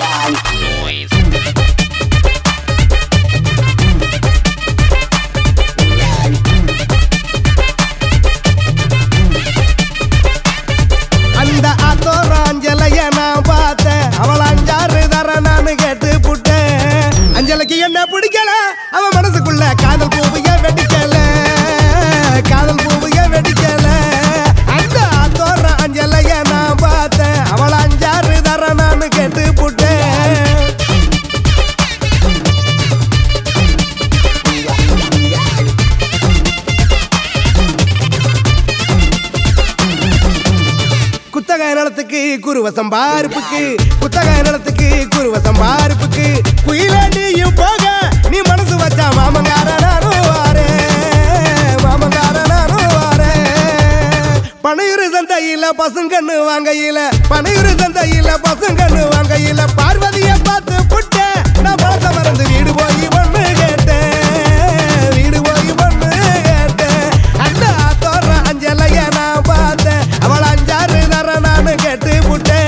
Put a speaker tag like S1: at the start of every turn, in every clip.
S1: அந்த ஆத்தோராஞ்சலைய நான் பார்த்தேன் அவள் அஞ்சாறு தர நான் கேட்டு புட்டேன் அஞ்சலைக்கு என்ன பிடிக்கல அவன் மனசுக்குள்ள காதல் பூவைய வெடிக்கல காதல் பூவைய வெடிக்கல அந்த ஆத்தோர அஞ்சலைய நான் பார்த்தேன் அவள் அஞ்சாறு தர நான் கேட்டு புட்டேன் குத்தகை நிலத்துக்கு குருவசம் பார்ப்புக்கு குத்தகை நிலத்துக்கு குருவசம் பார்ப்புக்கு குயிலாண்டியும் போக நீ மனசு வச்சா மாமங்கார நானும் வாரேன் மாமங்கார நானும் வாரேன் பனையுறு சந்தையில பசுங்கன்னு வாங்கையில பனையுறு சந்தையில பசுங்கன்னு வாங்கையில பார்வதிய பார்த்து புட்டேன் நான் பழச மறந்து வீடு போய் பொண்ணு கேட்டேன் வீடு போய் பொண்ணு கேட்டேன் அந்த ஆத்தோற அஞ்சலைய நான் பார்த்தேன் அவள் அஞ்சாறு தர நான் கேட்டு புட்டேன்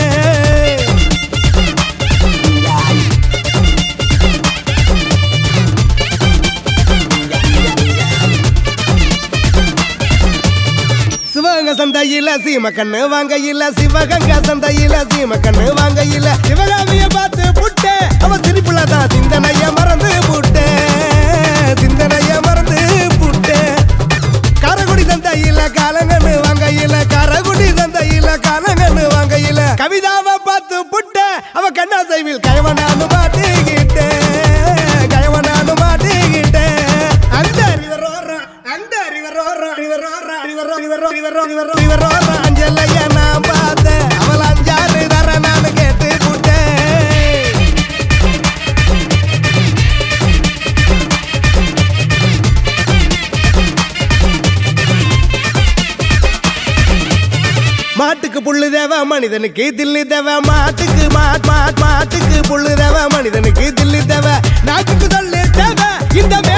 S1: சிவகங்க சந்தையில சீமக்கண்ணு வாங்கையில சிவகங்க சந்தையில சீமக்கண்ணு வாங்கையில சிவகாமிய பார்த்து புட்டே அவ சிரிப்புல தான் சிந்தனைய மறந்து புட்டே சிந்தனைய மறந்து புட்டே காரக்குடி சந்தையில காலங்கன்னு வாங்கையில காரக்குடி சந்தையில காலங்கன்னு வாங்கையில கவிதாவை பார்த்து புட்டே அவ கண்ணா சைவில் கயவனானு மாட்டிக்கிட்டே கயவனானு மாட்டிக்கிட்டே அந்த ரிவர் ஓடுறான் அந்த ரிவர் ஓடுறான் ரிவர் ஓடுறான் river river river river river ஓடுறான் அஞ்சலைய நான் பார்த்தேன் அவள் அஞ்சாறு தர நான் கேட்டு புட்டேன் மாட்டுக்கு புல்லு தேவை மனிதனுக்கு தில்லு தேவை மாட்டுக்கு மாட் மாட் மாட்டுக்கு புல்லு தேவை மனிதனுக்கு தில்லு தேவை நாட்டுக்கு சொல்லு தேவை இந்த